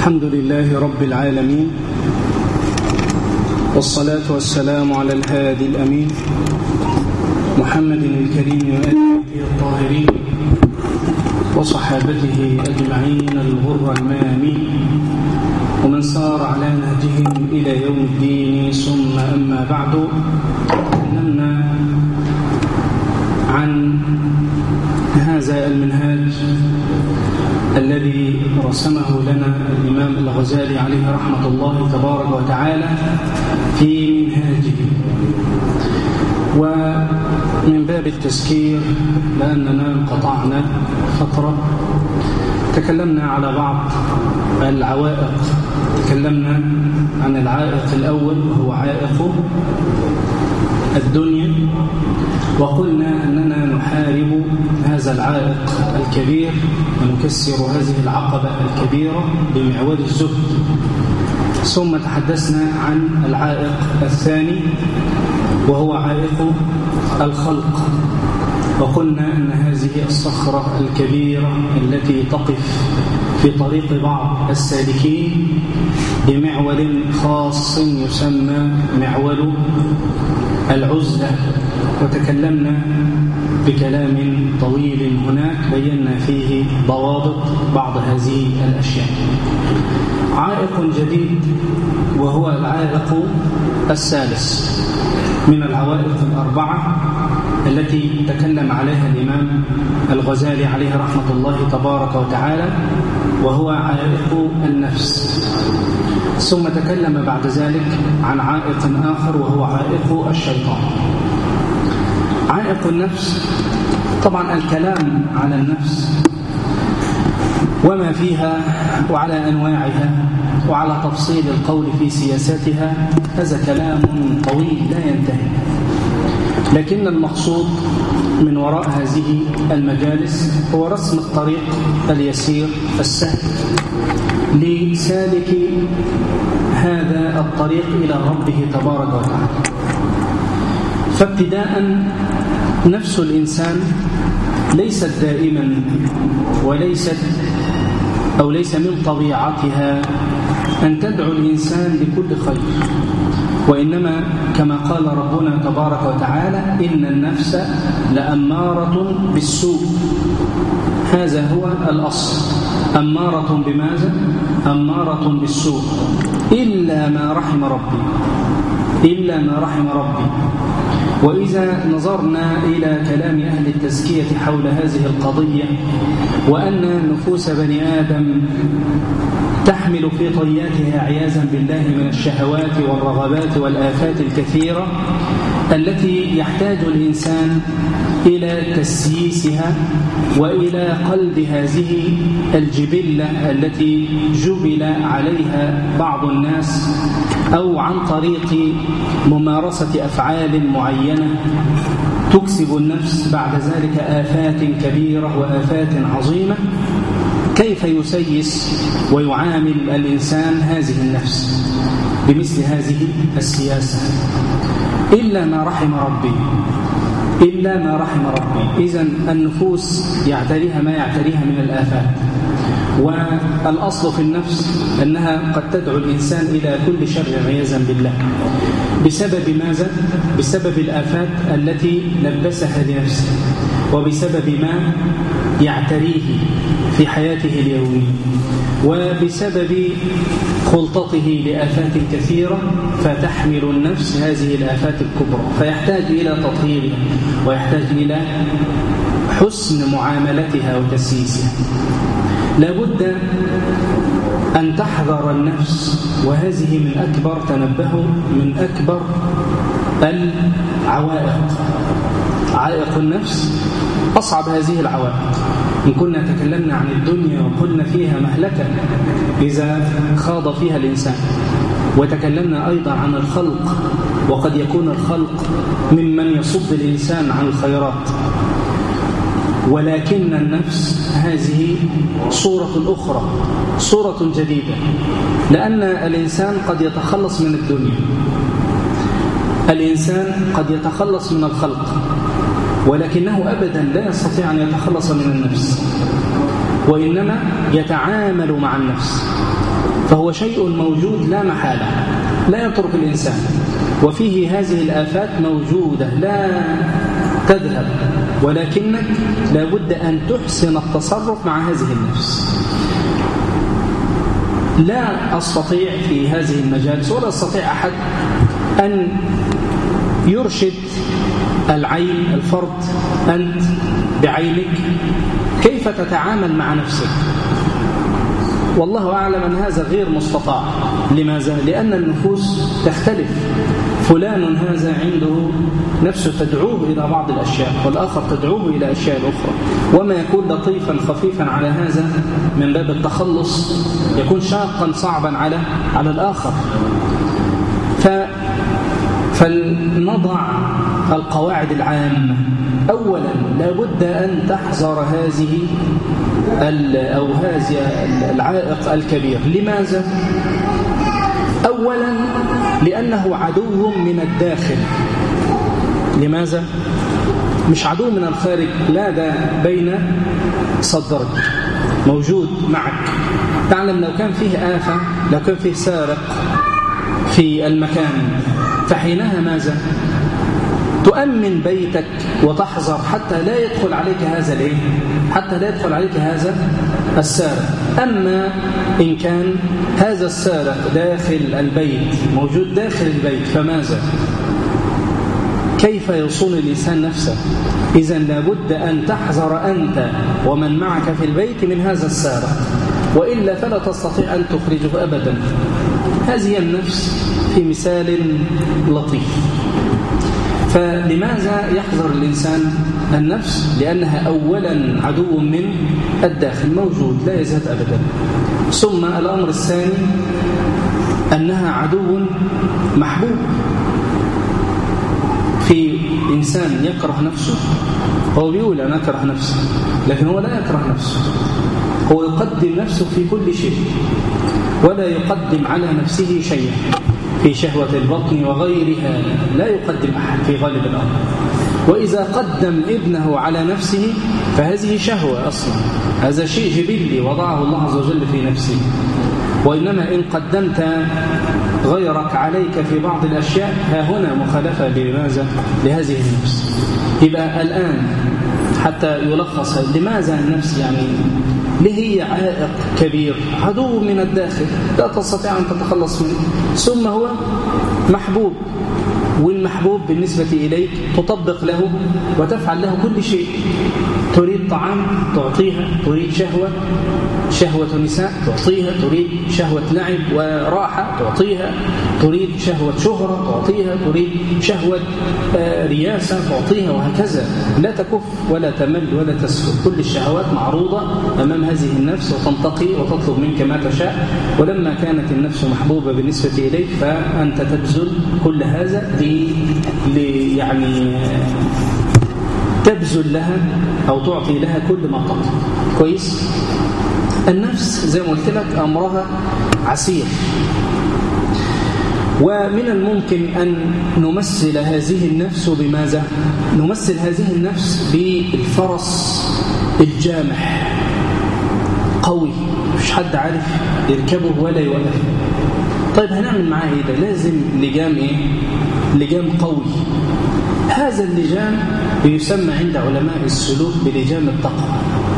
الحمد لله رب العالمين والصلاة والسلام على الهادي الأمين محمد الكريم وآله الطاهرين وصحابته أجمعين الغر المامين ومن سار على نهجهم إلى يوم الدين ثم أما بعد تكلمنا عن هذا المنهاج الذي رسمه لنا الإمام الغزالي عليه رحمة الله تبارك وتعالى في منهاجه ومن باب التذكير لأننا انقطعنا فترة تكلمنا على بعض العوائق تكلمنا عن العائق الأول وهو عائق الدنيا وقلنا أننا نحارب هذا العائق الكبير ونكسر هذه العقبة الكبيرة بمعواد الزهد ثم تحدثنا عن العائق الثاني وهو عائق الخلق وقلنا أن هذه الصخرة الكبيرة التي تقف في طريق بعض السالكين بمعول خاص يسمى معول العزلة وتكلمنا بكلام طويل هناك بينا فيه ضوابط بعض هذه الأشياء عائق جديد وهو العائق الثالث من العوائق الأربعة التي تكلم عليها الإمام الغزالي عليه رحمة الله تبارك وتعالى وهو عائق النفس ثم تكلم بعد ذلك عن عائق آخر وهو عائق الشيطان عائق النفس طبعا الكلام على النفس وما فيها وعلى أنواعها وعلى تفصيل القول في سياساتها هذا كلام طويل لا ينتهي لكن المقصود من وراء هذه المجالس هو رسم الطريق اليسير السهل لسالك هذا الطريق إلى ربه تبارك وتعالى فابتداء نفس الإنسان ليست دائما وليست أو ليس من طبيعتها أن تدعو الإنسان لكل خير وإنما كما قال ربنا تبارك وتعالى إن النفس لأمارة بالسوء هذا هو الأصل أمارة بماذا؟ أمارة بالسوء إلا ما رحم ربي إلا ما رحم ربي وإذا نظرنا إلى كلام أهل التزكية حول هذه القضية وأن نفوس بني آدم تحمل في طياتها عياذا بالله من الشهوات والرغبات والآفات الكثيرة التي يحتاج الإنسان إلى تسييسها وإلى قلب هذه الجبلة التي جبل عليها بعض الناس أو عن طريق ممارسة أفعال معينة تكسب النفس بعد ذلك آفات كبيرة وآفات عظيمة كيف يسيس ويعامل الإنسان هذه النفس بمثل هذه السياسة إلا ما رحم ربي إلا ما رحم ربي إذا النفوس يعتريها ما يعتريها من الآفات والأصل في النفس أنها قد تدعو الإنسان إلى كل شر عياذا بالله بسبب ماذا؟ بسبب الآفات التي لبسها لنفسه وبسبب ما يعتريه في حياته اليومية وبسبب خلطته لآفات كثيرة فتحمل النفس هذه الآفات الكبرى فيحتاج إلى تطهيرها ويحتاج إلى حسن معاملتها وتسييسها لابد أن تحذر النفس وهذه من أكبر تنبهوا من أكبر العوائق عائق النفس أصعب هذه العوائق إن كنا تكلمنا عن الدنيا وقلنا فيها مهلكة إذا خاض فيها الإنسان وتكلمنا أيضا عن الخلق وقد يكون الخلق ممن يصد الإنسان عن الخيرات ولكن النفس هذه صورة أخرى صورة جديدة لأن الإنسان قد يتخلص من الدنيا الإنسان قد يتخلص من الخلق ولكنه أبدا لا يستطيع أن يتخلص من النفس وإنما يتعامل مع النفس فهو شيء موجود لا محالة لا يترك الإنسان وفيه هذه الآفات موجودة لا تذهب ولكنك لابد أن تحسن التصرف مع هذه النفس لا أستطيع في هذه المجالس ولا أستطيع أحد أن يرشد العين الفرد أنت بعينك كيف تتعامل مع نفسك والله أعلم أن هذا غير مستطاع لماذا؟ لأن النفوس تختلف فلان هذا عنده نفسه تدعوه إلى بعض الأشياء والآخر تدعوه إلى أشياء أخرى وما يكون لطيفا خفيفا على هذا من باب التخلص يكون شاقا صعبا على على الآخر ف فلنضع القواعد العامة أولا لابد أن تحذر هذه أو هذه العائق الكبير لماذا؟ أولا لأنه عدو من الداخل لماذا؟ مش عدو من الخارج لا ده بين صدرك موجود معك تعلم لو كان فيه آفة لو كان فيه سارق في المكان فحينها ماذا تؤمن بيتك وتحذر حتى لا يدخل عليك هذا الايه حتى لا يدخل عليك هذا السارق اما ان كان هذا السارق داخل البيت موجود داخل البيت فماذا كيف يصون الإنسان نفسه إذا لابد أن تحذر أنت ومن معك في البيت من هذا السارق وإلا فلا تستطيع أن تخرجه أبدا هذه النفس في مثال لطيف فلماذا يحذر الإنسان النفس لأنها أولا عدو من الداخل موجود لا يزهد أبدا ثم الأمر الثاني أنها عدو محبوب في إنسان يكره نفسه هو بيقول أنا أكره نفسي لكن هو لا يكره نفسه هو يقدم نفسه في كل شيء ولا يقدم على نفسه شيئا في شهوة البطن وغيرها لا يقدم أحد في غالب الأمر وإذا قدم ابنه على نفسه فهذه شهوة أصلا هذا شيء جبلي وضعه الله عز وجل في نفسه وإنما إن قدمت غيرك عليك في بعض الأشياء ها هنا مخالفة لماذا؟ لهذه النفس يبقى الآن حتى يلخص لماذا النفس يعني ليه هي عائق كبير عدو من الداخل لا تستطيع أن تتخلص منه ثم هو محبوب والمحبوب بالنسبة إليك تطبق له وتفعل له كل شيء تريد طعام تعطيها تريد شهوة شهوة نساء تعطيها تريد شهوة لعب وراحة تعطيها تريد شهوة شهرة تعطيها تريد شهوة رياسة تعطيها وهكذا لا تكف ولا تمل ولا تسهل كل الشهوات معروضة أمام هذه النفس وتنتقي وتطلب منك ما تشاء ولما كانت النفس محبوبة بالنسبة إليك فأنت تبذل كل هذا لي يعني تبذل لها أو تعطي لها كل ما تطلب كويس النفس زي ما قلت لك أمرها عسير ومن الممكن أن نمثل هذه النفس بماذا؟ نمثل هذه النفس بالفرس الجامح قوي مش حد عارف يركبه ولا يوقفه طيب هنعمل معاه ايه ده لازم لجام ايه لجام قوي هذا اللجام يسمى عند علماء السلوك بلجام التقوى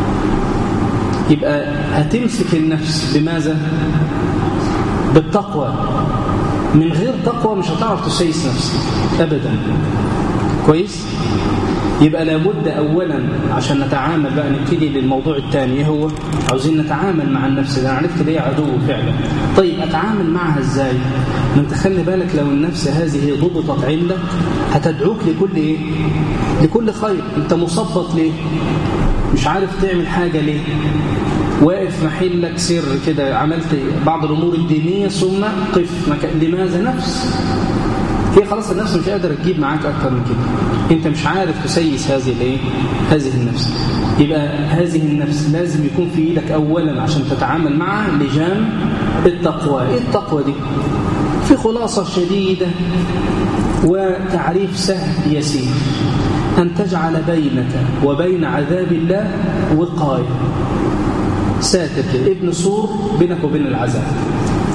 يبقى هتمسك النفس بماذا بالتقوى من غير تقوى مش هتعرف تسيس نفسك ابدا كويس يبقى لابد اولا عشان نتعامل بقى نبتدي للموضوع الثاني هو عاوزين نتعامل مع النفس ده عرفت ليه عدو فعلا طيب اتعامل معها ازاي ما انت خلي بالك لو النفس هذه ضبطت عندك هتدعوك لكل ايه لكل خير انت مثبط ليه مش عارف تعمل حاجه ليه واقف محلك سر كده عملت بعض الامور الدينيه ثم قف مك... لماذا نفس هي خلاص النفس مش قادره تجيب معاك اكتر من كده انت مش عارف تسيس هذه الايه هذه النفس يبقى هذه النفس لازم يكون في ايدك اولا عشان تتعامل معها لجام التقوى ايه التقوى دي في خلاصه شديده وتعريف سهل يسير ان تجعل بينك وبين عذاب الله وقايه ساتر ابن سور بينك وبين العذاب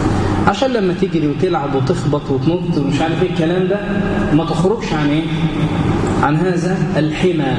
عشان لما تجري وتلعب وتخبط وتنط ومش عارف ايه الكلام ده ما تخرجش عن ايه عن هذا الحمى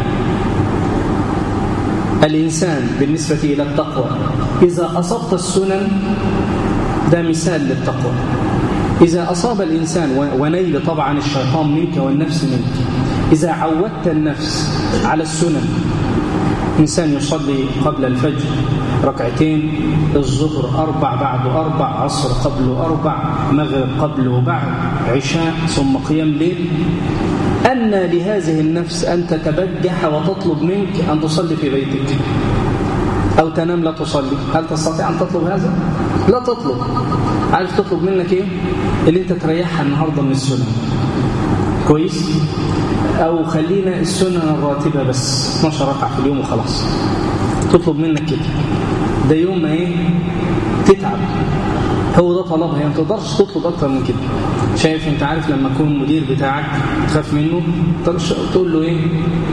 الإنسان بالنسبة إلى التقوى إذا أصبت السنن ده مثال للتقوى إذا أصاب الإنسان ونيل طبعا الشيطان منك والنفس منك إذا عودت النفس على السنن إنسان يصلي قبل الفجر ركعتين الظهر أربع بعد أربع عصر قبل أربع مغرب قبل وبعد عشاء ثم قيام ليل أن لهذه النفس أن تتبجح وتطلب منك أن تصلي في بيتك أو تنام لا تصلي هل تستطيع أن تطلب هذا؟ لا تطلب عارف تطلب منك إيه؟ اللي أنت تريحها النهاردة من السنة كويس؟ أو خلينا السنة الراتبة بس 12 ركعة في اليوم وخلاص تطلب منك كده ده يوم ما إيه؟ تتعب هو ده طلبها يعني ما تقدرش تطلب أكتر من كده شايف أنت عارف لما يكون المدير بتاعك تخاف منه تقول له إيه؟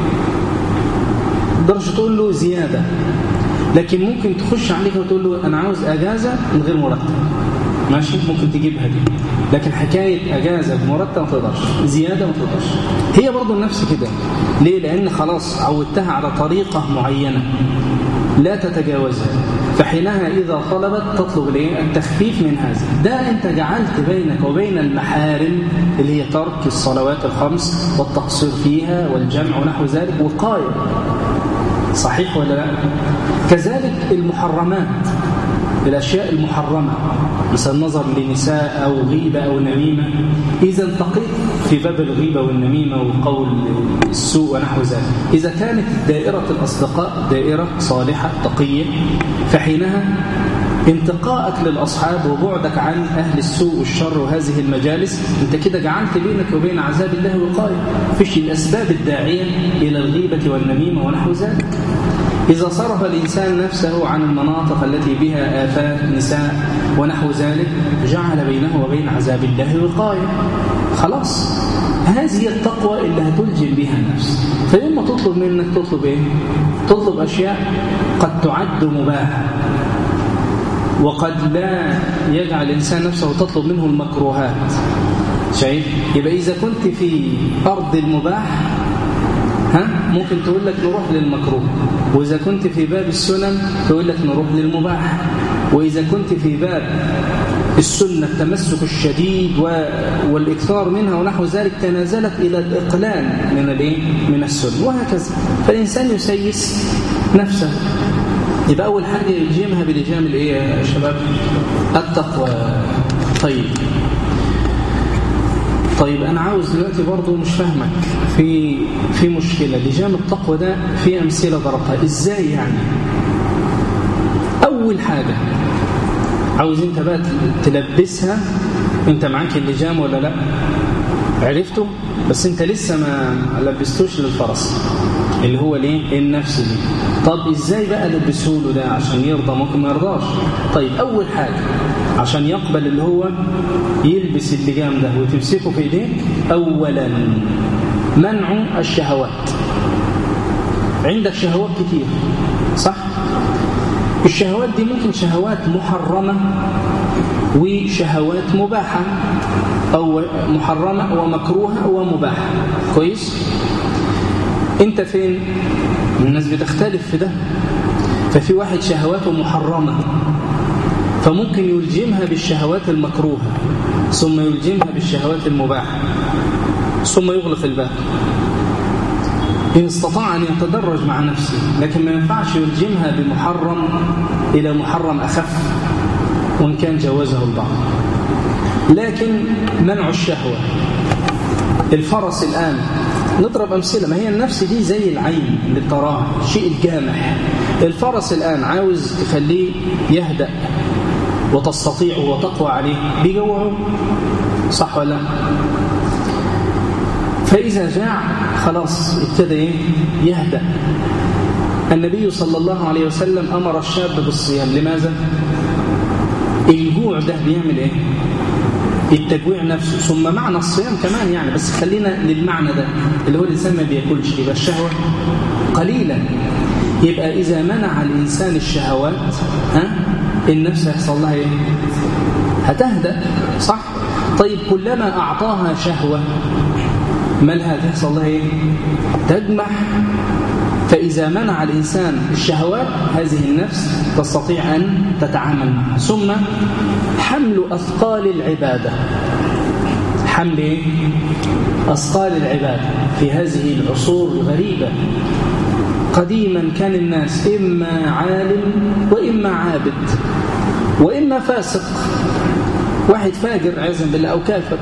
تقدرش تقول له زيادة لكن ممكن تخش عليك وتقول له أنا عاوز أجازة من غير مرتب ماشي ممكن تجيبها دي لكن حكاية أجازة بمرتب ما تقدرش زيادة ما تقدرش هي برضو النفس كده ليه؟ لأن خلاص عودتها على طريقة معينة لا تتجاوزها فحينها إذا طلبت تطلب التخفيف من هذا ده أنت جعلت بينك وبين المحارم اللي هي ترك الصلوات الخمس والتقصير فيها والجمع ونحو ذلك وقاية صحيح ولا لا كذلك المحرمات الأشياء المحرمة مثل النظر لنساء أو غيبة أو نميمة إذا انتقيت في باب الغيبة والنميمة وقول السوء ونحو ذلك إذا كانت دائرة الأصدقاء دائرة صالحة تقية فحينها انتقائك للأصحاب وبعدك عن أهل السوء والشر وهذه المجالس انت كده جعلت بينك وبين عذاب الله وقاية فيش الأسباب الداعية إلى الغيبة والنميمة ونحو ذلك إذا صرف الإنسان نفسه عن المناطق التي بها آفات نساء ونحو ذلك جعل بينه وبين عذاب الله وقاية خلاص هذه التقوى اللي هتلجم بها النفس فيوم ما تطلب منك تطلب ايه تطلب أشياء قد تعد مباحة وقد لا يجعل الإنسان نفسه تطلب منه المكروهات شايف يبقى إذا كنت في أرض المباح ها ممكن تقول لك نروح للمكروه وإذا كنت في باب السنن تقول لك نروح للمباح وإذا كنت في باب السنة التمسك الشديد والإكثار منها ونحو ذلك تنازلت إلى الإقلال من الايه من السنة وهكذا فالإنسان يسيس نفسه يبقى أول حاجة يلجمها بلجام الإيه يا شباب التقوى طيب طيب أنا عاوز دلوقتي برضه مش فاهمك في في مشكلة لجام التقوى ده في أمثلة ضربتها إزاي يعني أول حاجة عاوز أنت بقى تلبسها أنت معاك اللجام ولا لا عرفته بس أنت لسه ما لبستوش للفرس اللي هو ليه النفس دي طب ازاي بقى لبسه له ده عشان يرضى ممكن ما يرضاش طيب اول حاجه عشان يقبل اللي هو يلبس اللجام ده وتمسكه في ايديه اولا منع الشهوات عندك شهوات كتير صح الشهوات دي ممكن شهوات محرمه وشهوات مباحه او محرمه ومكروهه ومباحه كويس انت فين الناس بتختلف في ده ففي واحد شهواته محرمة فممكن يلجمها بالشهوات المكروهة ثم يلجمها بالشهوات المباحة ثم يغلق الباب إن استطاع أن يتدرج مع نفسه لكن ما ينفعش يلجمها بمحرم إلى محرم أخف وإن كان جوازه البعض لكن منع الشهوة الفرس الآن نضرب أمثلة ما هي النفس دي زي العين اللي تراها الشيء الجامح الفرس الآن عاوز تخليه يهدأ وتستطيع وتقوى عليه بيجوعه صح ولا فإذا جاع خلاص ابتدى يهدأ النبي صلى الله عليه وسلم أمر الشاب بالصيام لماذا؟ الجوع ده بيعمل ايه؟ التجويع نفسه ثم معنى الصيام كمان يعني بس خلينا للمعنى ده اللي هو الإنسان ما بياكلش يبقى الشهوة قليلا يبقى إذا منع الإنسان الشهوات ها النفس هيحصل لها إيه؟ هتهدأ صح طيب كلما أعطاها شهوة مالها تحصل لها ايه تجمح فإذا منع الإنسان الشهوات هذه النفس تستطيع أن تتعامل معها ثم حمل أثقال العبادة حمل إيه؟ أثقال العبادة في هذه العصور الغريبة قديما كان الناس إما عالم وإما عابد وإما فاسق واحد فاجر عزم بالله أو كافر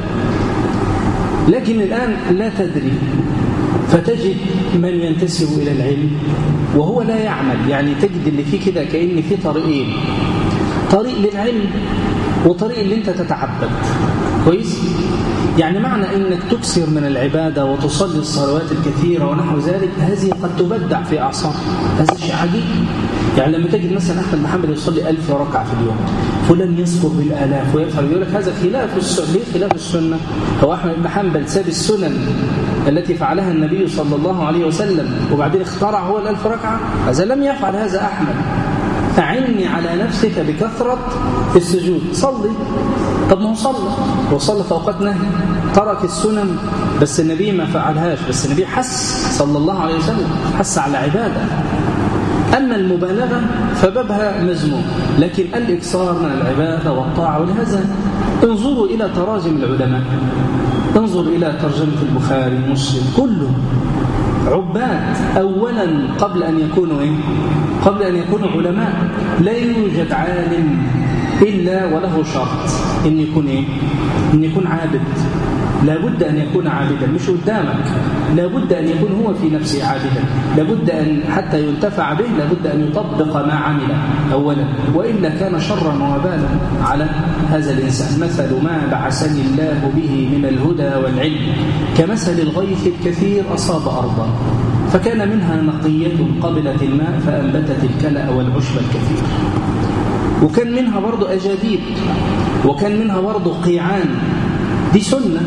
لكن الآن لا تدري فتجد من ينتسب إلى العلم وهو لا يعمل يعني تجد اللي فيه كده كأن في طريقين طريق للعلم وطريق اللي انت تتعبد كويس يعني معنى انك تكثر من العبادة وتصلي الصلوات الكثيرة ونحو ذلك هذه قد تبدع في أعصاب هذا شيء عجيب يعني لما تجد مثلا أحمد محمد يصلي ألف ركعة في اليوم فلان يذكر بالآلاف ويفعل يقول لك هذا خلاف السنة ليه خلاف السنة هو أحمد بن حنبل ساب السنن التي فعلها النبي صلى الله عليه وسلم وبعدين اخترع هو الألف ركعة هذا لم يفعل هذا أحمد فعني على نفسك بكثرة السجود صلي طب ما هو صلى هو صلى في أوقات نهي ترك السنن بس النبي ما فعلهاش بس النبي حس صلى الله عليه وسلم حس على عبادة أما المبالغة فبابها مذموم لكن الإكثار من العبادة والطاعة ولهذا انظروا إلى تراجم العلماء انظر إلى ترجمة البخاري مسلم كله عباد أولا قبل أن يكونوا إيه؟ قبل أن يكونوا علماء لا يوجد عالم إلا وله شرط إن يكون إيه؟ إن يكون عابد لابد أن يكون عابدا مش قدامك لابد أن يكون هو في نفسه عابدا لابد أن حتى ينتفع به لابد أن يطبق ما عمل أولا وإلا كان شرا وبالا على هذا الإنسان مثل ما بعثني الله به من الهدى والعلم كمثل الغيث الكثير أصاب أرضا فكان منها نقية قبلت الماء فأنبتت الكلأ والعشب الكثير وكان منها برضو أجاديد وكان منها برضو قيعان دي سنة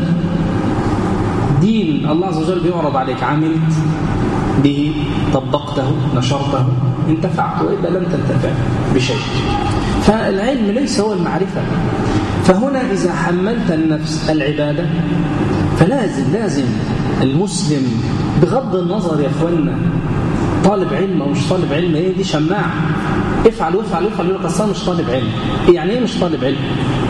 دين الله عز وجل بيعرض عليك عملت به طبقته نشرته انتفعت وإلا لم تنتفع بشيء فالعلم ليس هو المعرفة فهنا إذا حملت النفس العبادة فلازم لازم المسلم بغض النظر يا اخوانا طالب علم او مش طالب علم ايه دي شماعه افعل وافعل وافعل يقول لك اصلا مش طالب علم يعني ايه مش طالب علم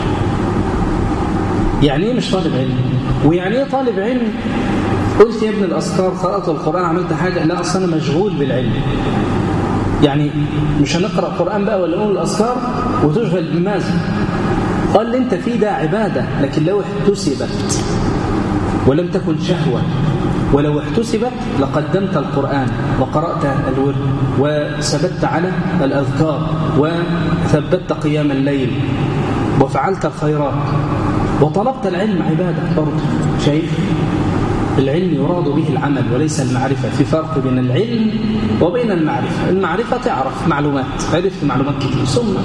يعني ايه مش طالب علم ويعني ايه طالب علم قلت يا ابن الاذكار قرات القران عملت حاجه لا اصل انا مشغول بالعلم يعني مش هنقرا القران بقى ولا نقول الاذكار وتشغل بماذا قال اللي انت فيه ده عباده لكن لو احتسبت ولم تكن شهوه ولو احتسبت لقدمت القرآن وقرأت الورد وثبت على الأذكار وثبت قيام الليل وفعلت الخيرات وطلبت العلم عبادة برضه شايف العلم يراد به العمل وليس المعرفة في فرق بين العلم وبين المعرفة المعرفة تعرف معلومات عرفت معلومات كتير ثم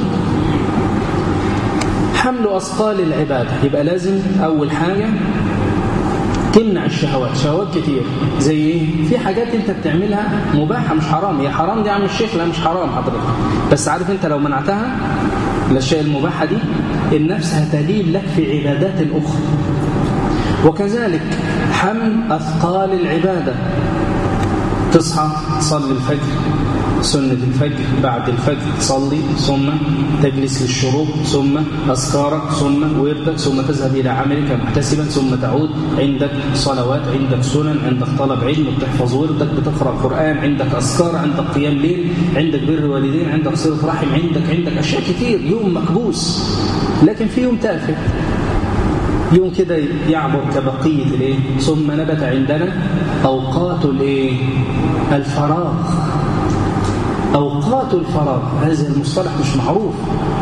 حمل أثقال العبادة يبقى لازم أول حاجة تمنع الشهوات شهوات كتير زي ايه في حاجات انت بتعملها مباحه مش حرام هي حرام دي يا عم الشيخ لا مش حرام حضرتك بس عارف انت لو منعتها الاشياء المباحه دي النفس هتلين لك في عبادات اخرى وكذلك حمل اثقال العباده تصحى تصلي الفجر سنة الفجر بعد الفجر تصلي ثم تجلس للشروب ثم أذكارك ثم وردك ثم تذهب إلى عملك محتسبا ثم تعود عندك صلوات عندك سنن عندك طلب علم بتحفظ وردك بتقرأ القرآن عندك أذكار عندك قيام ليل عندك بر والدين عندك صلة رحم عندك عندك أشياء كتير يوم مكبوس لكن في يوم تافه يوم كده يعبر كبقية الايه ثم نبت عندنا أوقات الايه الفراغ أوقات الفراغ هذا المصطلح مش معروف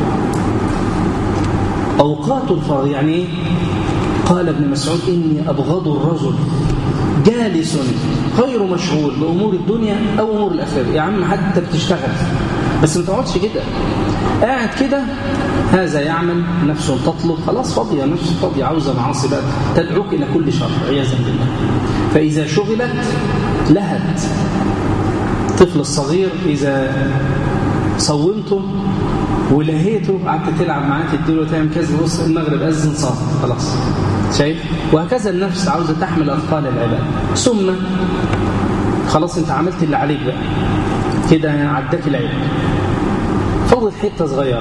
أوقات الفراغ يعني ايه قال ابن مسعود إني أبغض الرجل جالس غير مشغول بأمور الدنيا أو أمور الآخرة يا عم حتى بتشتغل بس ما تقعدش كده قاعد كده هذا يعمل نفسه تطلب خلاص فاضية نفسه فاضية عاوزة معاصي بقى تدعوك إلى كل شر عياذا بالله فإذا شغلت لهت الطفل الصغير إذا صومته ولهيته قعدت تلعب معاه تديله تعمل كذا بص المغرب اذن صار خلاص شايف وهكذا النفس عاوزه تحمل اثقال العباد ثم خلاص انت عملت اللي عليك بقى كده عداك العيب فضل حته صغيره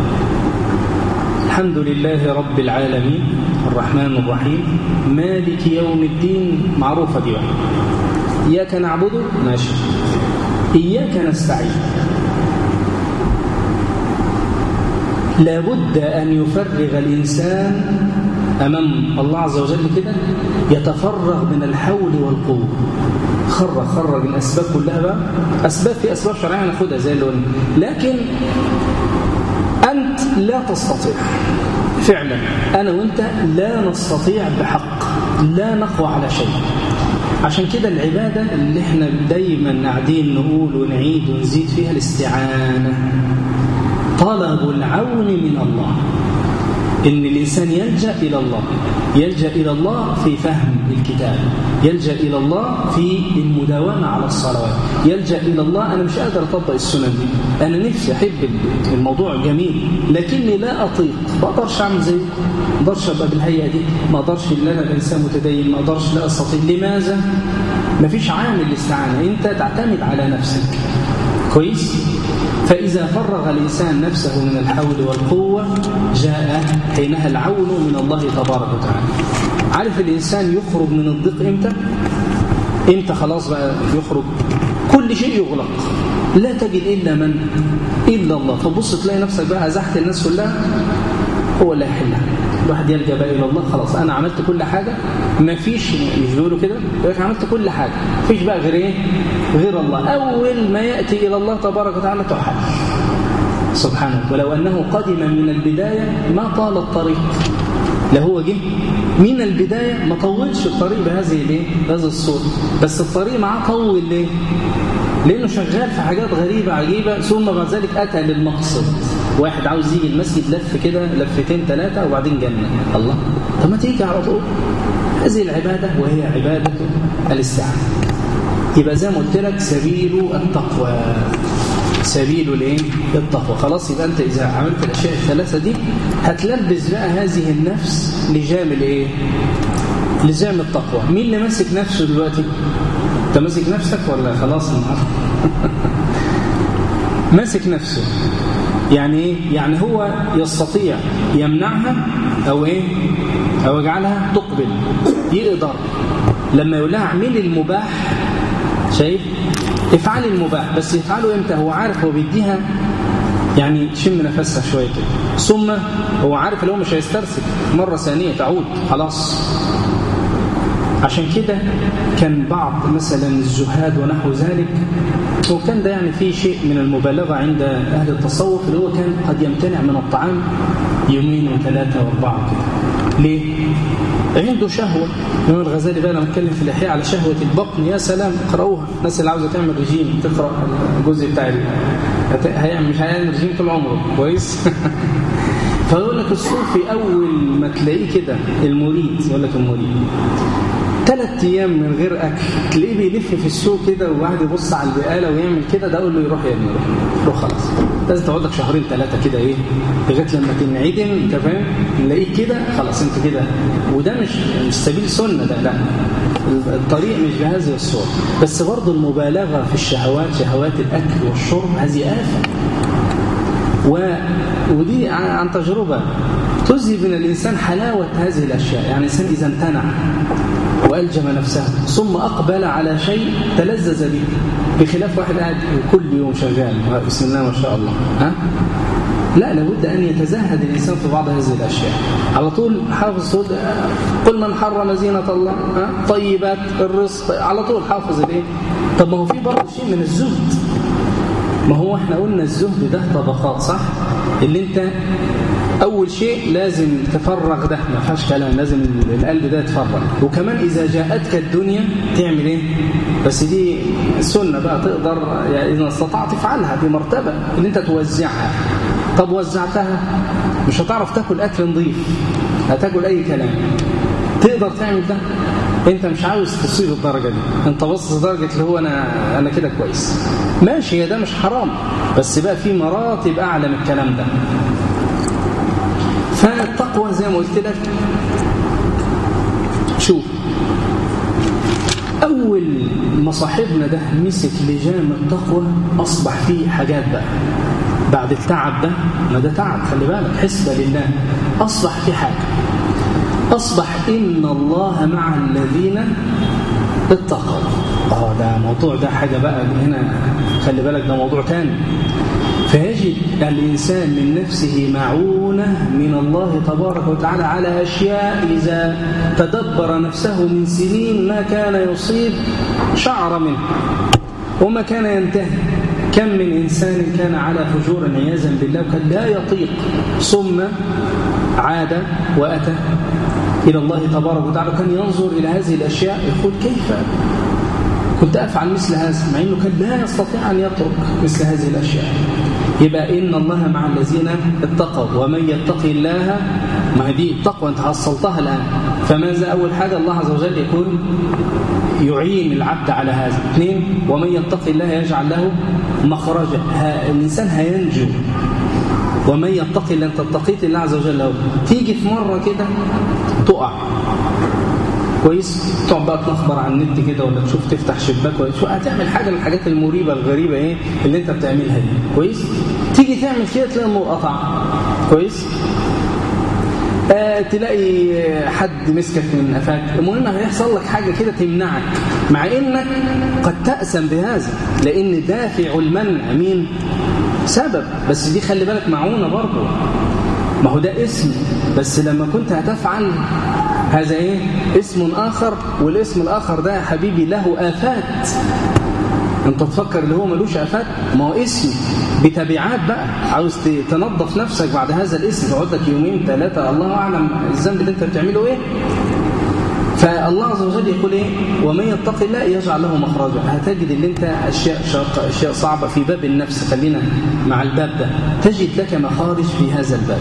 الحمد لله رب العالمين الرحمن الرحيم مالك يوم الدين معروفه دي بقى اياك نعبد ماشي اياك نستعين لابد أن يفرغ الإنسان أمام الله عز وجل كده يتفرغ من الحول والقوة خرج خرج الأسباب كلها بقى أسباب في أسباب شرعية ناخدها زي اللي قلنا لكن أنت لا تستطيع فعلا أنا وأنت لا نستطيع بحق لا نقوى على شيء عشان كده العبادة اللي احنا دايما قاعدين نقول ونعيد ونزيد فيها الاستعانة طلب العون من الله إن الإنسان يلجأ إلى الله يلجأ إلى الله في فهم الكتاب يلجأ إلى الله في المداومة على الصلوات يلجأ إلى الله أنا مش قادر أطبق السنن دي أنا نفسي أحب الموضوع جميل لكني لا أطيق ما أقدرش أعمل زي ما أقدرش أبقى بالهيئة دي ما أقدرش إن أنا إنسان متدين ما أقدرش لا أستطيع لماذا؟ ما فيش عامل الاستعانة أنت تعتمد على نفسك كويس؟ فإذا فرغ الإنسان نفسه من الحول والقوة جاء حينها العون من الله تبارك وتعالى عارف الإنسان يخرج من الضيق إمتى؟ إمتى خلاص بقى يخرج كل شيء يغلق لا تجد إلا من إلا الله فبص تلاقي نفسك بقى أزحت الناس كلها هو اللي هيحلها الواحد يلجا بقى الى الله خلاص انا عملت كل حاجه ما فيش مش بيقولوا كده يقول عملت كل حاجه ما فيش بقى غير ايه غير الله اول ما ياتي الى الله تبارك وتعالى تحل سبحانه ولو انه قدم من البدايه ما طال الطريق لا هو جه من البدايه ما طولش الطريق بهذه الايه بهذه الصوره بس الطريق معاه طول ليه لانه شغال في حاجات غريبه عجيبه ثم بعد ذلك اتى للمقصد واحد عاوز يجي المسجد لف كده لفتين ثلاثة وبعدين جنة الله طب ما تيجي على طول هذه العبادة وهي عبادة الاستعانة يبقى زي ما قلت لك سبيل التقوى سبيل الايه التقوى خلاص يبقى انت اذا عملت الاشياء الثلاثه دي هتلبس بقى هذه النفس لجام الايه لجام التقوى مين اللي ماسك نفسه دلوقتي انت ماسك نفسك ولا خلاص النهارده ماسك نفسه يعني ايه يعني هو يستطيع يمنعها او ايه او يجعلها تقبل يقدر لما يقول لها اعملي المباح شايف افعلي المباح بس يفعله امتى هو عارف هو بيديها يعني تشم نفسها شويه كده ثم هو عارف ان هو مش هيسترسل مره ثانيه تعود خلاص عشان كده كان بعض مثلا الزهاد ونحو ذلك وكان ده يعني فيه شيء من المبالغة عند أهل التصوف اللي هو كان قد يمتنع من الطعام يومين وثلاثة وأربعة كده ليه؟ عنده شهوة الإمام الغزالي بقى لما اتكلم في الإحياء على شهوة البطن يا سلام اقرأوها الناس اللي عاوزة تعمل رجيم تقرأ الجزء بتاع هيعمل مش هيعمل رجيم طول عمره كويس؟ فيقول لك الصوفي أول ما تلاقيه كده المريد يقول لك المريد ثلاث ايام من غير اكل تلاقيه بيلف في السوق كده وواحد يبص على البقاله ويعمل كده ده اقول له يروح يا ابني روح روح خلاص لازم تقعد لك شهرين ثلاثه كده ايه لغايه لما تنعدم انت فاهم نلاقيك كده خلاص انت كده وده مش مش سبيل سنه ده لا الطريق مش بهذه الصوره بس برضه المبالغه في الشهوات شهوات الاكل والشرب هذه افه و... ودي عن تجربه تذهب من الانسان حلاوه هذه الاشياء يعني الانسان اذا امتنع وألجم نفسه ثم أقبل على شيء تلذذ به بخلاف واحد قاعد كل يوم شغال بسم الله ما شاء الله ها؟ لا لابد أن يتزهد الإنسان في بعض هذه الأشياء على طول حافظ تقول قل من حرم زينة الله ها؟ طيبات الرزق على طول حافظ الإيه طب ما هو في برضه شيء من الزهد ما هو احنا قلنا الزهد ده طبقات صح اللي انت أول شيء لازم تفرغ ده ما فيهاش كلام لازم القلب ده يتفرغ وكمان إذا جاءتك الدنيا تعمل إيه بس دي سنة بقى تقدر يعني إذا استطعت تفعلها دي مرتبة إن أنت توزعها طب وزعتها مش هتعرف تاكل أكل نظيف هتاكل أي كلام تقدر تعمل ده انت مش عاوز تصيب الدرجه دي انت بص لدرجه اللي هو انا انا كده كويس ماشي ده مش حرام بس بقى في مراتب اعلى من الكلام ده فالتقوى زي ما قلت لك شوف أول ما صاحبنا ده مسك لجام التقوى أصبح فيه حاجات بقى بعد التعب ده ما ده تعب خلي بالك حسبة لله أصبح في حاجة أصبح إن الله مع الذين اتقوا اه ده موضوع ده حاجة بقى هنا خلي بالك ده موضوع تاني فيجد الإنسان من نفسه معونة من الله تبارك وتعالى على أشياء إذا تدبر نفسه من سنين ما كان يصيب شعر منه وما كان ينتهي كم من إنسان كان على فجور عياذا بالله وكان لا يطيق ثم عاد وأتى إلى الله تبارك وتعالى كان ينظر إلى هذه الأشياء يقول كيف كنت أفعل مثل هذا مع أنه كان لا يستطيع أن يترك مثل هذه الأشياء يبقى إن الله مع الذين اتقوا ومن يتقي الله ما دي التقوى أنت حصلتها الآن فماذا أول حاجة الله عز وجل يكون يعين العبد على هذا اثنين ومن يتقي الله يجعل له مخرجا الإنسان هينجو ومن يتقي الله انت اتقيت الله عز وجل له تيجي في مرة كده تقع كويس تقعد بقى تنخبر على النت كده ولا تشوف تفتح شباك ولا تشوف هتعمل حاجه من الحاجات المريبه الغريبه ايه اللي انت بتعملها دي كويس تيجي تعمل كده تلاقي النور قطع كويس آه تلاقي حد مسكك من قفاك المهم هيحصل لك حاجه كده تمنعك مع انك قد تأسم بهذا لان دافع المنع مين سبب بس دي خلي بالك معونه برضه ما هو ده اسم بس لما كنت هتفعل هذا ايه اسم اخر والاسم الاخر ده يا حبيبي له افات انت تفكر اللي هو ملوش افات ما هو اسم بتبعات بقى عاوز تنظف نفسك بعد هذا الاسم تقعد لك يومين ثلاثه الله اعلم الذنب اللي انت بتعمله ايه فالله عز وجل يقول ايه ومن يتق الله يجعل له مخرجا هتجد ان انت اشياء شاقه اشياء صعبه في باب النفس خلينا مع الباب ده تجد لك مخارج في هذا الباب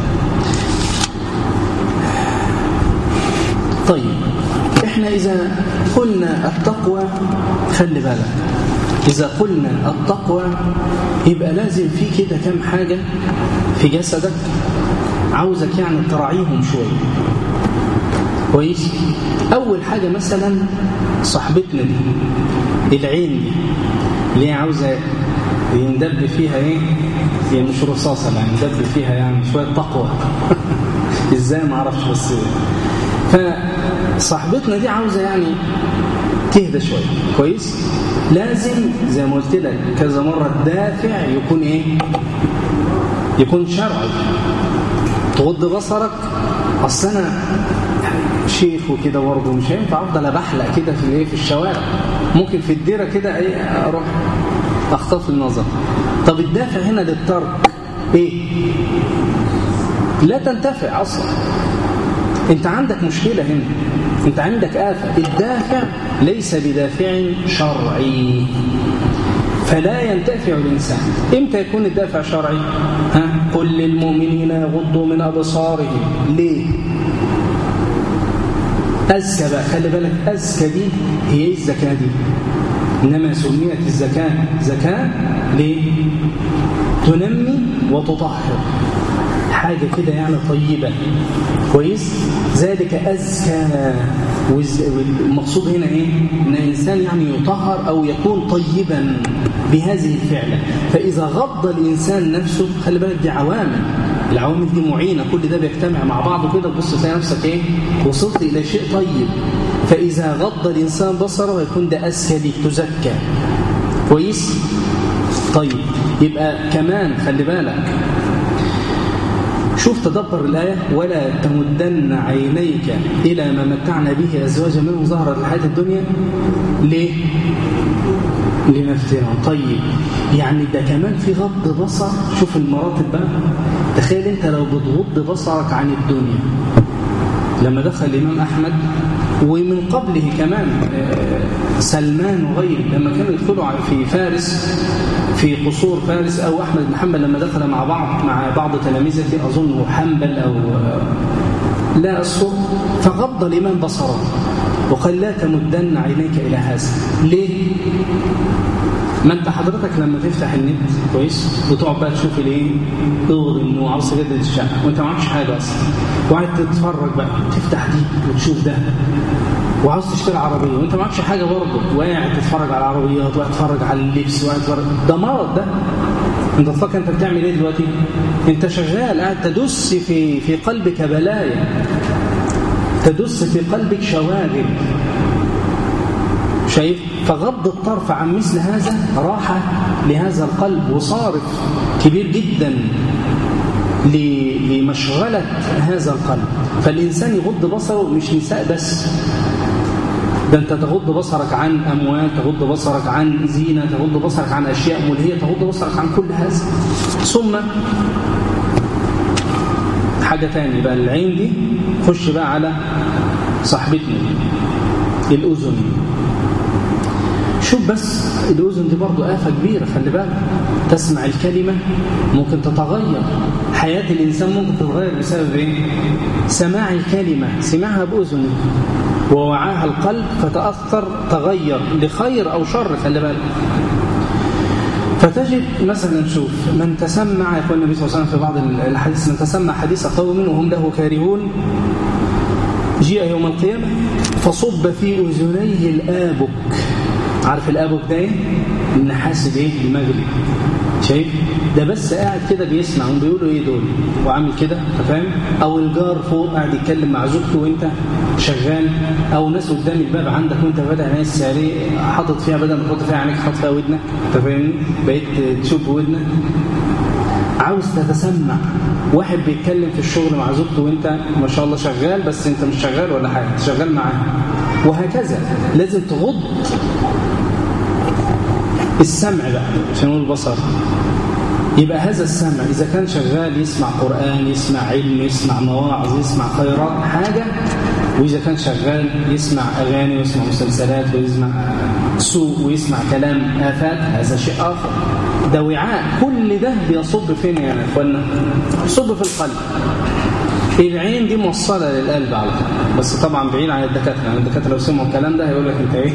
طيب احنا اذا قلنا التقوى خلي بالك اذا قلنا التقوى يبقى لازم في كده كام حاجه في جسدك عاوزك يعني تراعيهم شويه كويس اول حاجه مثلا صاحبتنا دي العين دي اللي هي عاوزه يندب فيها ايه هي مش رصاصه يعني يندب فيها يعني شويه تقوى ازاي ما اعرفش بس فصاحبتنا دي عاوزه يعني تهدى شويه كويس لازم زي ما قلت لك كذا مره الدافع يكون ايه يكون شرعي تغض بصرك اصل انا شيخ وكده برضه مش هينفع افضل ابحلق كده في الايه في الشوارع ممكن في الديره كده ايه اروح اخطف النظر طب الدافع هنا للترك ايه لا تنتفع اصلا انت عندك مشكله هنا انت عندك آفة الدافع ليس بدافع شرعي فلا ينتفع الإنسان إمتى يكون الدافع شرعي ها؟ قل للمؤمنين يغضوا من أبصارهم ليه أزكى بقى خلي بالك أزكى دي هي إيه الزكاة دي إنما سميت الزكاة زكاة ليه تنمي وتطهر حاجة كده يعني طيبة كويس ذلك أزكى والمقصود هنا إيه إن الإنسان يعني يطهر أو يكون طيبا بهذه الفعلة فإذا غض الإنسان نفسه خلي بالك دي عوامل العوامل دي معينة كل ده بيجتمع مع بعضه كده تبص تلاقي نفسك إيه وصلت إلى شيء طيب فإذا غض الإنسان بصره يكون ده أزكى ليك تزكى كويس طيب يبقى كمان خلي بالك شوف تدبر الآية ولا تمدن عينيك إلى ما متعنا به أزواجا منهم ظهر الحياة الدنيا ليه؟ لنفتنهم طيب يعني ده كمان في غض بصر شوف المراتب بقى تخيل انت لو بتغض بصرك عن الدنيا لما دخل الإمام أحمد ومن قبله كمان سلمان وغيره لما كانوا يدخلوا في فارس في قصور فارس أو أحمد بن حنبل لما دخل مع بعض مع بعض تلامذته أظن حنبل أو لا الصوت فغض الإمام بصره وقال لا تمدن عينيك إلى هذا ليه؟ ما انت حضرتك لما تفتح النت كويس وتقعد بقى تشوف الايه تغضي انه عاوز تجدد الشقه وانت ما معكش حاجه اصلا وقاعد تتفرج بقى تفتح دي وتشوف ده وعاوز تشتري عربيه وانت ما معكش حاجه برضه وقاعد تتفرج على العربيات وقاعد تتفرج على اللبس وقاعد تتفرج ده مرض ده انت تفكر انت بتعمل ايه دلوقتي انت شغال قاعد تدس في في قلبك بلايا تدس في قلبك شواغل شايف فغض الطرف عن مثل هذا راحة لهذا القلب وصارف كبير جدا لمشغلة هذا القلب فالإنسان يغض بصره مش نساء بس ده أنت تغض بصرك عن أموال تغض بصرك عن زينة تغض بصرك عن أشياء ملهية تغض بصرك عن كل هذا ثم حاجة تاني بقى العين دي خش بقى على صاحبتنا الأذن شوف بس الأذن دي برضو آفة كبيرة خلي بالك تسمع الكلمة ممكن تتغير حياة الإنسان ممكن تتغير بسبب إيه؟ سماع الكلمة سمعها بأذنه ووعاها القلب فتأثر تغير لخير أو شر خلي بالك فتجد مثلا شوف من تسمع يقول النبي صلى الله عليه وسلم في بعض الحديث من تسمع حديث قوم وهم له كارهون جيء يوم القيامة فصب في أذنيه الآبك عارف الآبك ده ايه؟ النحاس الايه؟ المغلي شايف؟ ده بس قاعد كده بيسمع هم بيقولوا ايه دول وعامل كده انت فاهم؟ او الجار فوق قاعد يتكلم مع زوجته وانت شغال او ناس قدام الباب عندك وانت فاتح ناس سعريه حاطط فيها بدل ما تحط فيها عينيك حاطط فيها ودنك انت فاهمني؟ بقيت تشوف ودنك عاوز تتسمع واحد بيتكلم في الشغل مع زوجته وانت ما شاء الله شغال بس انت مش شغال ولا حاجه شغال معاه وهكذا لازم تغض السمع بقى عشان نقول البصر يبقى هذا السمع إذا كان شغال يسمع قرآن يسمع علم يسمع مواعظ يسمع خيرات حاجة وإذا كان شغال يسمع أغاني ويسمع مسلسلات ويسمع سوء ويسمع كلام آفات هذا شيء آخر ده وعاء كل ده بيصب فين يا إخوانا يصب في القلب العين دي موصلة للقلب على طول بس طبعا بعيد عن الدكاترة يعني الدكاترة لو سمعوا الكلام ده هيقول لك انت ايه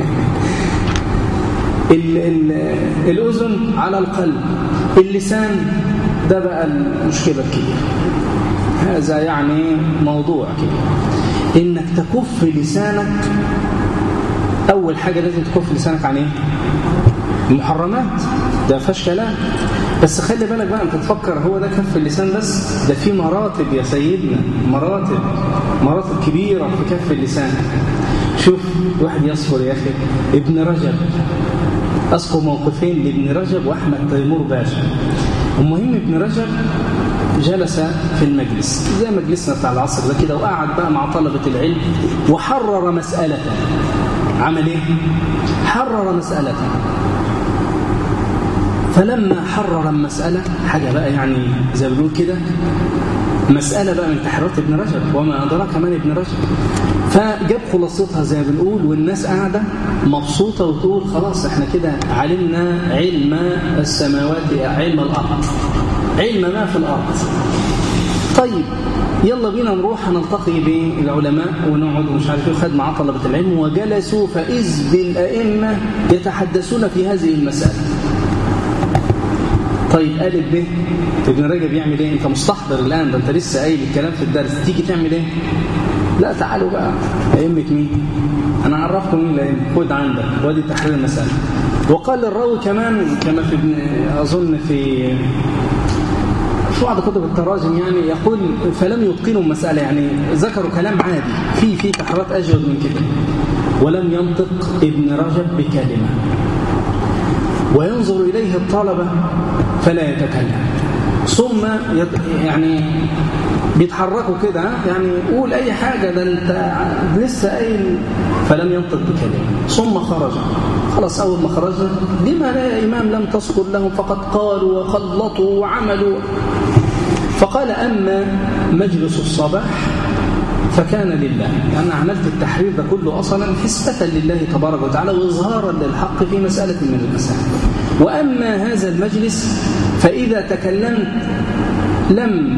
ال ال الأذن على القلب اللسان ده بقى المشكلة الكبيرة هذا يعني موضوع كبير إنك تكف لسانك أول حاجة لازم تكف لسانك عن إيه؟ المحرمات ده فيهاش كلام بس خلي بالك بقى انت تفكر هو ده كف اللسان بس ده في مراتب يا سيدنا مراتب مراتب كبيرة في كف اللسان شوف واحد يصبر يا أخي ابن رجب أذكر موقفين لابن رجب وأحمد تيمور باشا المهم ابن رجب جلس في المجلس زي مجلسنا بتاع العصر ده كده وقعد بقى مع طلبة العلم وحرر مسألة عمل ايه؟ حرر مسألة فلما حرر المسألة حاجة بقى يعني زي ما بنقول كده مسألة بقى من تحريرات ابن رجب وما أدراك من ابن رجب فجاب خلاصتها زي ما بنقول والناس قاعدة مبسوطة وتقول خلاص احنا كده علمنا علم السماوات علم الأرض علم ما في الأرض طيب يلا بينا نروح نلتقي بالعلماء ونقعد ومش عارف ايه خد مع طلبة العلم وجلسوا فإذ بالأئمة يتحدثون في هذه المسألة طيب ألف ب ابن رجب يعمل ايه انت مستحضر الآن ده انت لسه قايل الكلام في الدرس تيجي تعمل ايه لا تعالوا بقى أئمة مين أنا أعرفكم مين الأئمة خد عندك وادي تحرير المسألة وقال الراوي كمان كما في ابن أظن في في بعض كتب التراجم يعني يقول فلم يتقنوا المسألة يعني ذكروا كلام عادي في في تحريرات أجود من كده ولم ينطق ابن رجب بكلمة وينظر إليه الطلبة فلا يتكلم ثم يعني بيتحركوا كده يعني قول أي حاجة ده أنت لسه قايل فلم ينطق بكلمة ثم خرج خلاص أول ما خرج لما لا يا إمام لم تذكر لهم فقد قالوا وخلطوا وعملوا فقال أما مجلس الصباح فكان لله أنا عملت التحرير ده كله أصلا حسبة لله تبارك وتعالى وإظهارا للحق في مسألة من المسائل وأما هذا المجلس فإذا تكلمت لم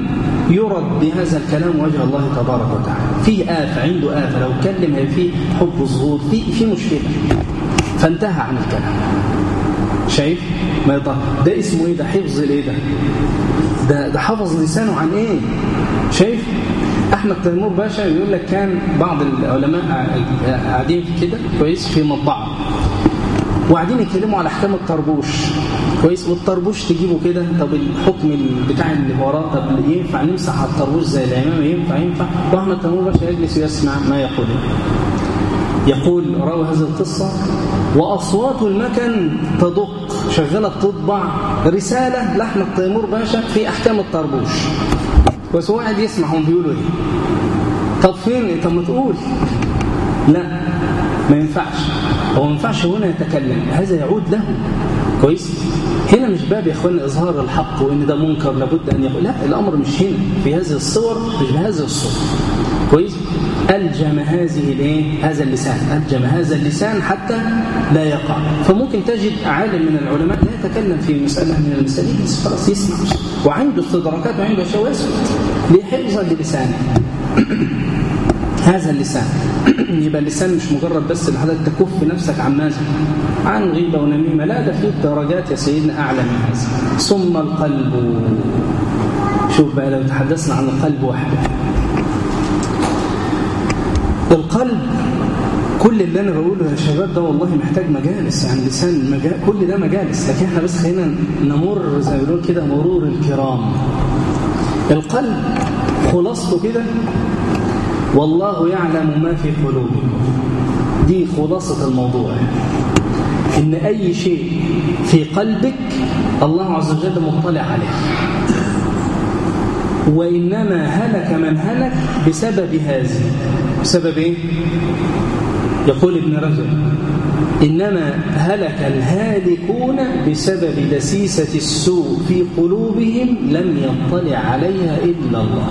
يرد بهذا الكلام وجه الله تبارك وتعالى فيه آفة عنده آفة لو اتكلم هي فيه حب ظهور في في مشكلة فانتهى عن الكلام شايف ما يطلع ده اسمه ايه ده حفظ الايه ده ده ده حفظ لسانه عن ايه شايف احمد تيمور باشا يقول لك كان بعض العلماء قاعدين في كده كويس في مطبعه وقاعدين يتكلموا على احكام الطربوش كويس والطربوش تجيبه كده طب الحكم بتاع اللي وراه طب ينفع نمسح على الطربوش زي الامام ينفع ينفع واحمد تيمور باشا يجلس ويسمع ما يقول يقول راوي هذه القصه واصوات المكن تدق شغاله بتطبع رساله لاحمد تيمور باشا في احكام الطربوش بس هو قاعد يسمع هم بيقولوا ايه طب فين طب ما تقول لا ما ينفعش هو ما ينفعش هنا يتكلم هذا يعود له كويس هنا مش باب يا اخوانا اظهار الحق وان ده منكر لابد ان يقول لا الامر مش هنا في هذه الصور مش بهذه الصور كويس ألجم هذه الايه هذا اللسان ألجم هذا اللسان حتى لا يقع فممكن تجد عالم من العلماء لا يتكلم في مسألة من المسائل خلاص يسمع وعنده استدراكات وعنده أشياء يسكت لحفظا للسانه هذا اللسان يبقى اللسان مش مجرد بس ان حضرتك تكف نفسك عن ماذا عن غيبه ونميمه لا ده في درجات يا سيدنا اعلى من هذا ثم القلب شوف بقى لو تحدثنا عن القلب وحده القلب كل اللي انا بقوله يا شباب ده والله محتاج مجالس يعني لسان مجال كل ده مجالس لكن احنا بس خلينا نمر زي ما بيقولوا كده مرور الكرام القلب خلاصته كده والله يعلم ما في قلوبكم دي خلاصة الموضوع إن أي شيء في قلبك الله عز وجل مطلع عليه وإنما هلك من هلك بسبب هذه بسبب إيه؟ يقول ابن رجب إنما هلك الهالكون بسبب دسيسة السوء في قلوبهم لم يطلع عليها إلا الله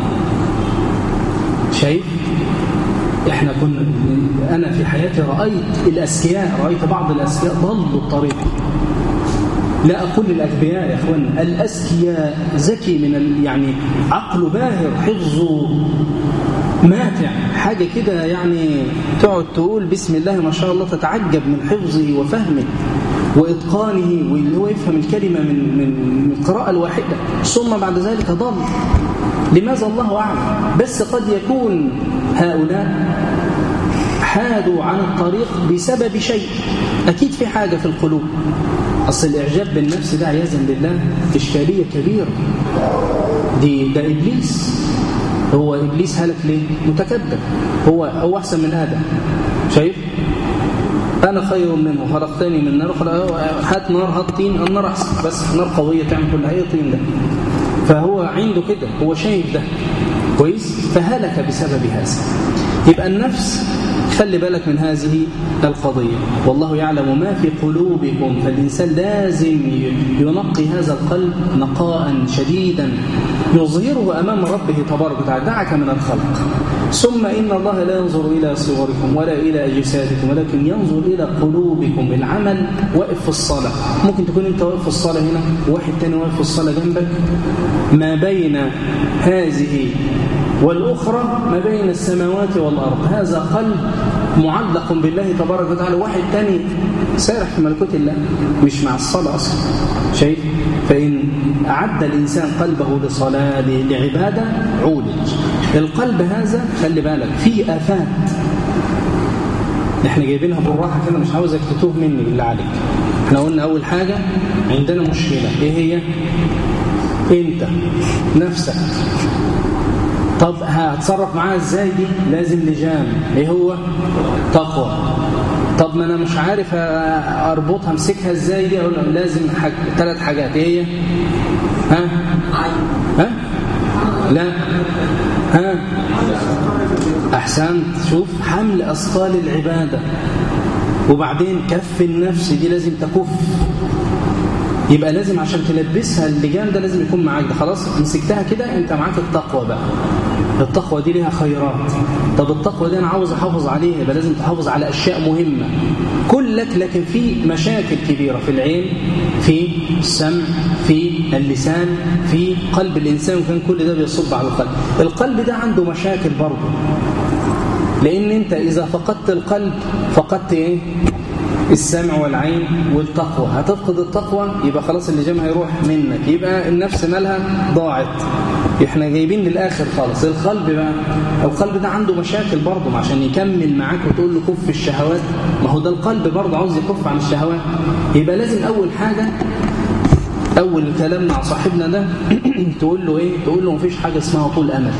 شايف احنا كنا انا في حياتي رايت الاذكياء رايت بعض الاذكياء ضلوا الطريق لا اقول الاغبياء يا اخوان الاذكياء ذكي من ال... يعني عقله باهر حفظه ماتع حاجه كده يعني تقعد تقول بسم الله ما شاء الله تتعجب من حفظه وفهمه واتقانه واللي هو يفهم الكلمه من من من القراءه الواحده ثم بعد ذلك ضل لماذا الله أعلم بس قد يكون هؤلاء حادوا عن الطريق بسبب شيء أكيد في حاجة في القلوب أصل الإعجاب بالنفس ده عياذا بالله إشكالية كبيرة دي ده إبليس هو إبليس هلك ليه؟ متكبر هو هو أحسن من آدم شايف؟ أنا خير منه خلقتني من نار هات نار هات طين النار أحسن بس نار قوية تعمل كل أي طين ده فهو عنده كده هو شايف ده كويس فهلك بسبب هذا يبقى النفس خلي بالك من هذه القضية والله يعلم ما في قلوبكم فالإنسان لازم ينقي هذا القلب نقاء شديدا يظهره أمام ربه تبارك وتعالى دعك من الخلق ثم إن الله لا ينظر إلى صوركم ولا إلى أجسادكم ولكن ينظر إلى قلوبكم العمل واقف في الصلاة ممكن تكون أنت واقف في الصلاة هنا وواحد تاني واقف في الصلاة جنبك ما بين هذه والأخرى ما بين السماوات والأرض هذا قلب معلق بالله تبارك وتعالى واحد تاني سارح في ملكوت الله مش مع الصلاة أصلا شايف فإن أعد الإنسان قلبه لصلاة لعبادة عولج القلب هذا خلي بالك فيه آفات احنا جايبينها بالراحة كده مش عاوزك تتوه مني بالله عليك احنا قلنا أول حاجة عندنا مشكلة ايه هي انت نفسك طب هتصرف معاها ازاي دي لازم لجام ايه هو تقوى طب ما انا مش عارف اربطها امسكها ازاي دي اقول لازم حاج... ثلاث حاجات ايه هي ها ها لا ها احسنت شوف حمل اثقال العباده وبعدين كف النفس دي لازم تكف يبقى لازم عشان تلبسها اللجام ده لازم يكون معاك ده خلاص مسكتها كده انت معاك التقوى بقى التقوى دي ليها خيرات طب التقوى دي انا عاوز احافظ عليها يبقى لازم تحافظ على اشياء مهمه كلك لكن في مشاكل كبيره في العين في السمع في اللسان في قلب الانسان وكان كل ده بيصب على القلب القلب ده عنده مشاكل برضه لان انت اذا فقدت القلب فقدت ايه السمع والعين والتقوى هتفقد التقوى يبقى خلاص اللي جام هيروح منك يبقى النفس مالها ضاعت احنا جايبين للاخر خالص القلب بقى القلب ده عنده مشاكل برضه عشان يكمل معاك وتقول له كف الشهوات ما هو ده القلب برضه عاوز يكف عن الشهوات يبقى لازم اول حاجه اول كلام مع صاحبنا ده تقول له ايه تقول له مفيش حاجه اسمها طول امل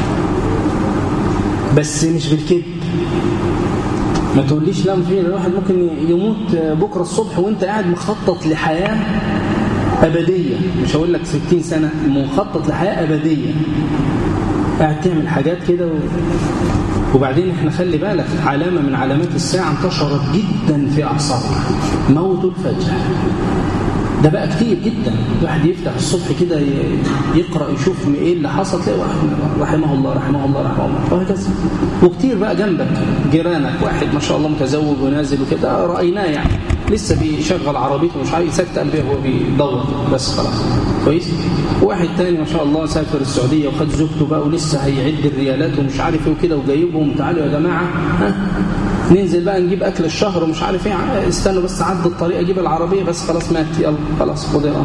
بس مش بالكذب ما تقوليش لا في الواحد ممكن يموت بكرة الصبح وانت قاعد مخطط لحياة أبدية مش هقول لك 60 سنة مخطط لحياة أبدية قاعد تعمل حاجات كده و... وبعدين احنا خلي بالك علامة من علامات الساعة انتشرت جدا في أعصابنا موت الفجر ده بقى كتير جدا الواحد يفتح الصبح كده يقرأ يشوف ايه اللي حصل تلاقي واحد رحمه الله رحمه الله رحمه الله وهكذا وكتير بقى جنبك جيرانك واحد ما شاء الله متزوج ونازل وكده رأيناه يعني لسه بيشغل عربيته مش عارف يسكت قلبه وهو بيدور بس خلاص كويس واحد تاني ما شاء الله سافر السعودية وخد زوجته بقى ولسه هيعد الريالات ومش عارف ايه وكده وجايبهم تعالوا يا جماعة ها ننزل بقى نجيب اكل الشهر ومش عارف ايه استنوا بس عد الطريق اجيب العربيه بس خلاص مات يلا خلاص خد اه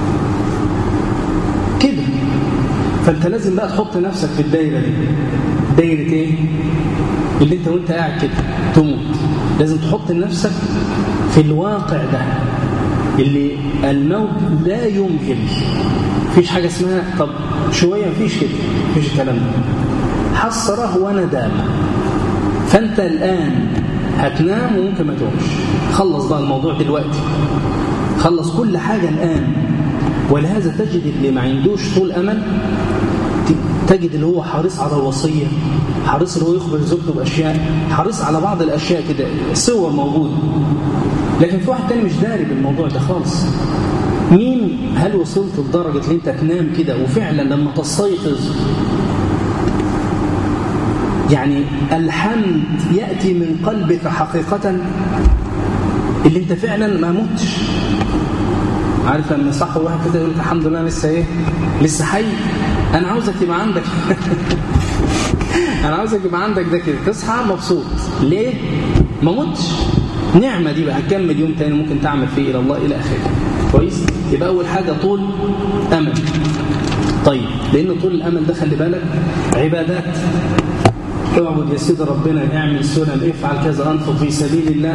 كده فانت لازم بقى تحط نفسك في الدايره دي دايره ايه اللي انت وانت قاعد كده تموت لازم تحط نفسك في الواقع ده اللي الموت لا يمهل مفيش حاجه اسمها طب شويه مفيش كده مفيش الكلام ده حسره وندامه فانت الان هتنام وممكن ما تقومش خلص بقى الموضوع دلوقتي خلص كل حاجه الان ولهذا تجد اللي ما عندوش طول امل تجد اللي هو حريص على الوصيه حريص اللي هو يخبر زوجته باشياء حريص على بعض الاشياء كده صور موجوده لكن في واحد تاني مش داري بالموضوع ده خالص مين هل وصلت لدرجه ان انت تنام كده وفعلا لما تستيقظ يعني الحمد يأتي من قلبك حقيقة اللي انت فعلا ما متش عارف لما صح واحد كده يقول لك الحمد لله لسه ايه لسه حي انا عاوزك تبقى عندك انا عاوزك يبقى عندك ده كده تصحى مبسوط ليه ما متش نعمه دي بقى هتكمل يوم تاني ممكن تعمل فيه الى الله الى اخره كويس يبقى اول حاجه طول امل طيب لان طول الامل ده خلي بالك عبادات اعبد يا سيدي ربنا اعمل سنن افعل كذا انفق في سبيل الله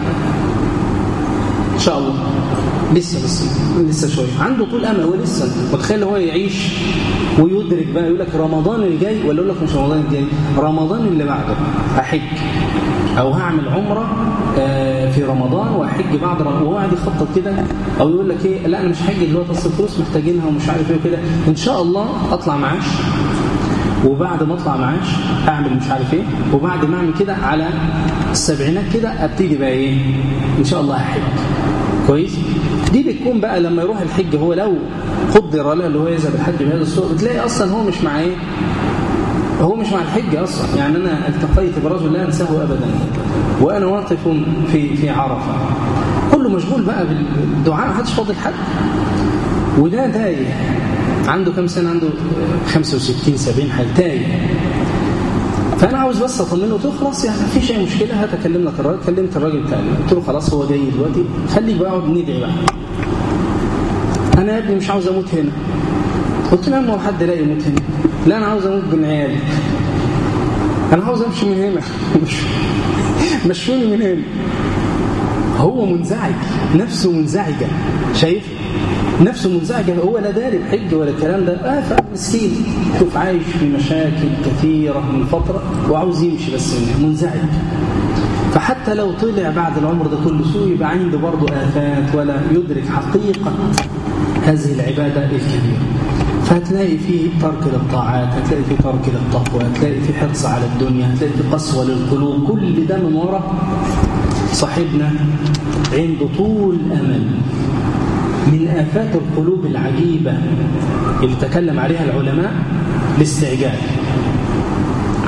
ان شاء الله لسه بس لسه شويه عنده طول امل هو لسه متخيل هو يعيش ويدرك بقى يقول لك رمضان الجاي ولا يقول لك مش رمضان الجاي رمضان اللي بعده هحج او هعمل عمره في رمضان واحج بعد رمضان وهو قاعد يخطط كده او يقول لك ايه لا انا مش هحج دلوقتي اصل الفلوس محتاجينها ومش عارف ايه وكده ان شاء الله اطلع معاش وبعد ما اطلع معاش اعمل مش عارف ايه وبعد ما اعمل كده على السبعينات كده ابتدي بقى ايه ان شاء الله هحج كويس دي بتكون بقى لما يروح الحج هو لو قدر له اللي هو يذهب الحج بهذا الصوره بتلاقي اصلا هو مش مع ايه هو مش مع الحج اصلا يعني انا التقيت برجل لا انساه ابدا وانا واقف في في عرفه كله مشغول بقى بالدعاء ما حدش فاضل حد وده تايه عنده كم سنه عنده 65 70 حاجه تايه فانا عاوز بس اطمنه تخلص يعني ما فيش اي مشكله هات اكلم لك الراجل كلمت الراجل بتاعي قلت له خلاص هو جاي دلوقتي خليك بقى اقعد ندعي بقى انا يا ابني مش عاوز اموت هنا قلت له يا هو حد لا يموت هنا لا انا عاوز اموت بين عيالي انا عاوز امشي من هنا مشوني من هنا هو منزعج نفسه منزعجه شايف نفسه منزعجه هو لا داري بحج ولا الكلام ده اه فمسكين شوف عايش في مشاكل كثيره من فتره وعاوز يمشي بس منزعج فحتى لو طلع بعد العمر ده كله سوء يبقى عنده برضه آفات ولا يدرك حقيقة هذه العبادة الكبيرة فهتلاقي فيه ترك للطاعات هتلاقي فيه ترك للتقوى هتلاقي فيه حرص على الدنيا هتلاقي فيه قسوة للقلوب كل ده من وراء صاحبنا عنده طول أمل من آفات القلوب العجيبة اللي تكلم عليها العلماء الاستعجال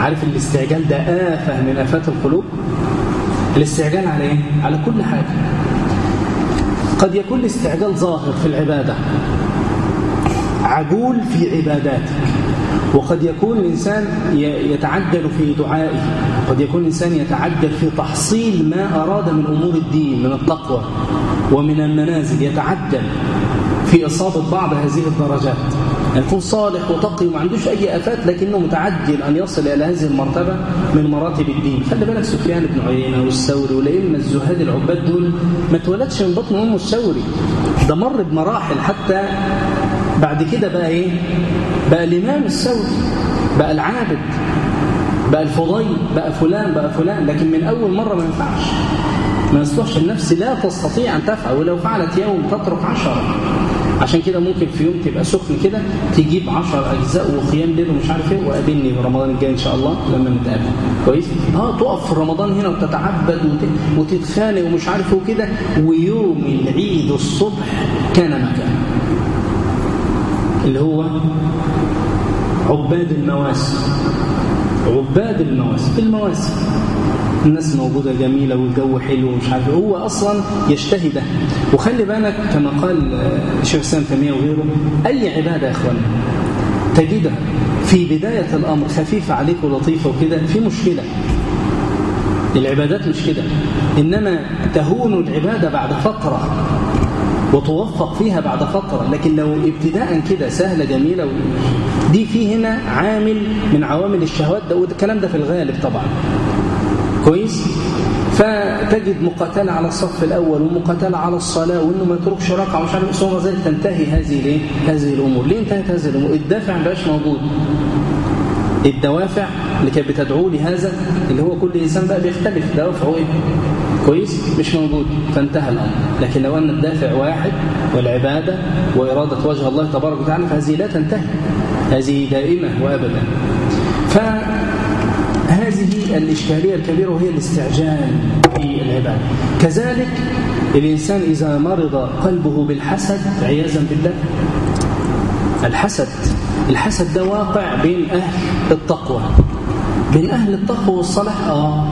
عارف الاستعجال ده آفة من آفات القلوب الاستعجال على ايه؟ على كل حاجة قد يكون الاستعجال ظاهر في العبادة عجول في عباداتك وقد يكون الإنسان يتعجل في دعائه قد يكون الإنسان يتعجل في تحصيل ما أراد من أمور الدين من التقوى ومن المنازل يتعجل في إصابة بعض هذه الدرجات يعني يكون صالح وتقي وما عندوش أي آفات لكنه متعجل أن يصل إلى هذه المرتبة من مراتب الدين خلي بالك سفيان بن عيينة والثوري والأئمة الزهاد العباد دول ما اتولدش من بطن أمه الثوري ده مر بمراحل حتى بعد كده بقى إيه بقى الإمام الثوري بقى العابد بقى الفضيل بقى فلان بقى فلان لكن من أول مرة ما ينفعش ما يصلحش النفس لا تستطيع أن تفعل ولو فعلت يوم تترك عشرة عشان كده ممكن في يوم تبقى سخن كده تجيب 10 اجزاء وقيام ليل ومش عارف ايه وقابلني في رمضان الجاي ان شاء الله لما نتقابل كويس اه تقف في رمضان هنا وتتعبد وتتخانق ومش عارف ايه وكده ويوم العيد الصبح كان مكان اللي هو عباد المواسم عباد المواسم في المواسم الناس موجودة جميلة والجو حلو ومش عارف هو أصلا يشتهي ده وخلي بالك كما قال الشيخ الإسلام تيمية وغيره أي عبادة يا إخوانا تجدها في بداية الأمر خفيفة عليك ولطيفة وكده في مشكلة العبادات مش كده إنما تهون العبادة بعد فترة وتوفق فيها بعد فترة لكن لو ابتداء كده سهلة جميلة دي في هنا عامل من عوامل الشهوات ده والكلام ده في الغالب طبعا كويس فتجد مقاتلة على الصف الأول ومقاتلة على الصلاة وإنه ما يتركش ركعة ومش عارف ثم ذلك تنتهي هذه ليه؟ هذه الأمور ليه انتهت هذه الأمور؟ الدافع ما بقاش موجود الدوافع اللي كانت بتدعو لهذا اللي هو كل إنسان بقى بيختلف دوافعه إيه؟ كويس مش موجود فانتهى الأمر لكن لو أن الدافع واحد والعبادة وإرادة وجه الله تبارك وتعالى فهذه لا تنتهي هذه دائمة وأبدا فهذه الإشكالية الكبيرة وهي الاستعجال في العبادة كذلك الإنسان إذا مرض قلبه بالحسد عياذا بالله الحسد الحسد ده واقع بين أهل التقوى بين أهل التقوى والصلاح آه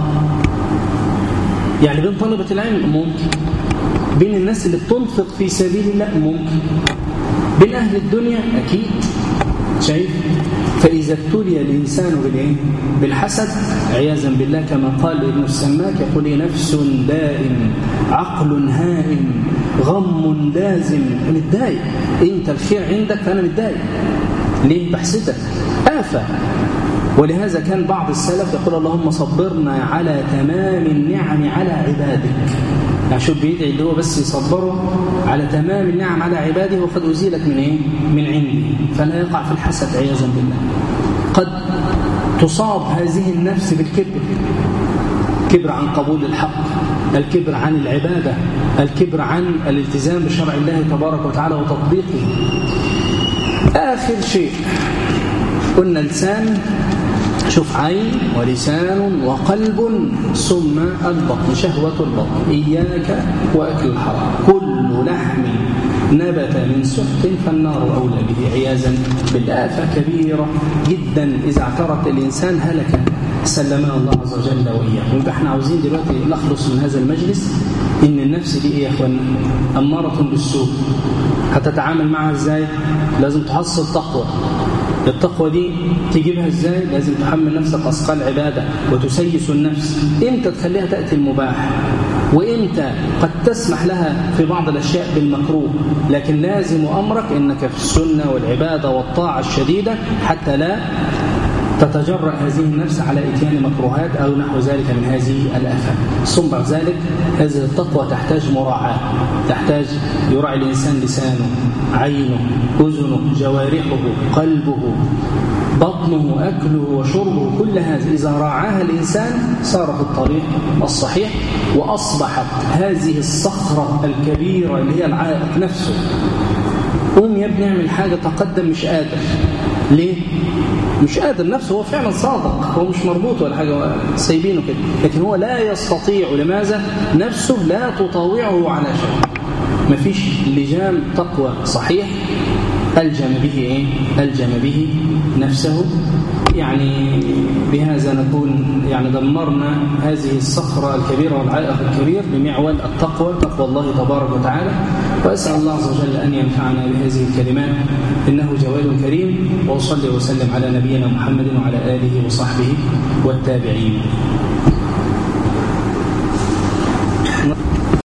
يعني بين طلبة العلم ممكن بين الناس اللي بتنفق في سبيل الله ممكن بين أهل الدنيا أكيد شايف فإذا ابتلي الإنسان بالإيه؟ بالحسد عياذا بالله كما قال ابن السماك يقول نفس دائم عقل هائم غم لازم متضايق انت الخير عندك فأنا متضايق ليه بحسدك آفة ولهذا كان بعض السلف يقول اللهم صبرنا على تمام النعم على عبادك يعني شوف بيدعي اللي هو بس يصبره على تمام النعم على عباده وقد أزيلت من إيه؟ من عندي فلا يقع في الحسد عياذا بالله قد تصاب هذه النفس بالكبر كبر عن قبول الحق الكبر عن العبادة الكبر عن الالتزام بشرع الله تبارك وتعالى وتطبيقه آخر شيء قلنا لسان شوف عين ولسان وقلب ثم البطن شهوة البطن إياك وأكل الحرام كل لحم نبت من سحت فالنار أولى به عياذا بالآفة كبيرة جدا إذا اعترت الإنسان هلك سلمنا الله عز وجل وإياه ويبقى احنا عاوزين دلوقتي نخلص من هذا المجلس إن النفس دي إيه يا أخوانا أمارة بالسوء هتتعامل معها إزاي لازم تحصل تقوى التقوى دي تجيبها ازاي لازم تحمل نفسك اثقال عباده وتسيس النفس امتى تخليها تاتي المباح وامتى قد تسمح لها في بعض الاشياء بالمكروه لكن لازم امرك انك في السنه والعباده والطاعه الشديده حتى لا تتجرأ هذه النفس على إتيان مكروهات أو نحو ذلك من هذه الآفات ثم بعد ذلك هذه التقوى تحتاج مراعاة تحتاج يراعي الإنسان لسانه عينه أذنه جوارحه قلبه بطنه أكله وشربه كل هذه إذا راعاها الإنسان صار في الطريق الصحيح وأصبحت هذه الصخرة الكبيرة اللي هي العائق نفسه قوم يا ابني اعمل حاجة تقدم مش قادر ليه؟ مش قادر نفسه هو فعلا صادق هو مش مربوط ولا حاجة سايبينه كده لكن هو لا يستطيع لماذا؟ نفسه لا تطاوعه على شيء مفيش لجام تقوى صحيح ألجم به إيه؟ ألجم به نفسه يعني بهذا نكون يعني دمرنا هذه الصخرة الكبيرة والعائق الكبير بمعول التقوى تقوى الله تبارك وتعالى وأسأل الله عز وجل أن ينفعنا بهذه الكلمات إنه جواد كريم وأصلي وسلم على نبينا محمد وعلى آله وصحبه والتابعين